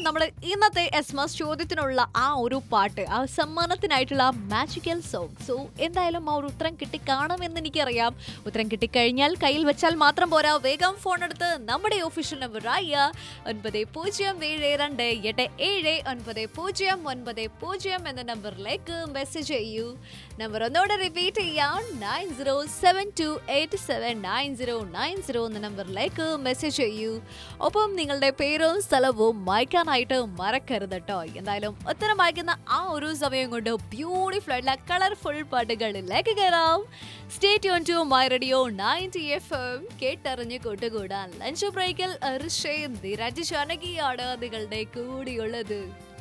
നമ്മൾ ഇന്നത്തെ എസ് മസ് ചോദ്യത്തിനുള്ള ആ ഒരു പാട്ട് ആ സമ്മാനത്തിനായിട്ടുള്ള മാജിക്കൽ സോങ് സോ എന്തായാലും ആ ഒരു ഉത്തരം കിട്ടിക്കാണുമെന്ന് എനിക്കറിയാം ഉത്തരം കിട്ടിക്കഴിഞ്ഞാൽ കയ്യിൽ വെച്ചാൽ മാത്രം പോരാ വേഗം ഫോൺ എടുത്ത് നമ്മുടെ ഒഫീഷ്യൽ നമ്പർ ആയ ഒൻപത് പൂജ്യം ഏഴ് രണ്ട് എട്ട് ഏഴ് ഒൻപത് പൂജ്യം ഒൻപത് പൂജ്യം എന്ന നമ്പറിലേക്ക് മെസ്സേജ് ചെയ്യൂ നമ്പർ ഒന്നോടെ റിപ്പീറ്റ് ചെയ്യാം nine zero seven two eight seven nine zero nine zero എന്ന നമ്പറിലേക്ക് മെസ്സേജ് ചെയ്യൂ ഒപ്പം നിങ്ങളുടെ പേരും സ്ഥലവും വായിക്കാനായിട്ട് മറക്കരുത് കേട്ടോ എന്തായാലും ഉത്തരം വായിക്കുന്ന ആ ഒരു സമയം കൊണ്ട് ബ്യൂട്ടിഫുൾ ആയിട്ടുള്ള കളർഫുൾ പാട്ടുകളിലേക്ക് കയറാം stay tune to my radio ninety F M കേട്ടറിഞ്ഞ് കൂട്ടുകൂടാൻ ലഞ്ച് ബ്രേക്കിൽ ഋഷയും നിരജ് ജാനകിയാണ് നിങ്ങളുടെ കൂടിയുള്ളത്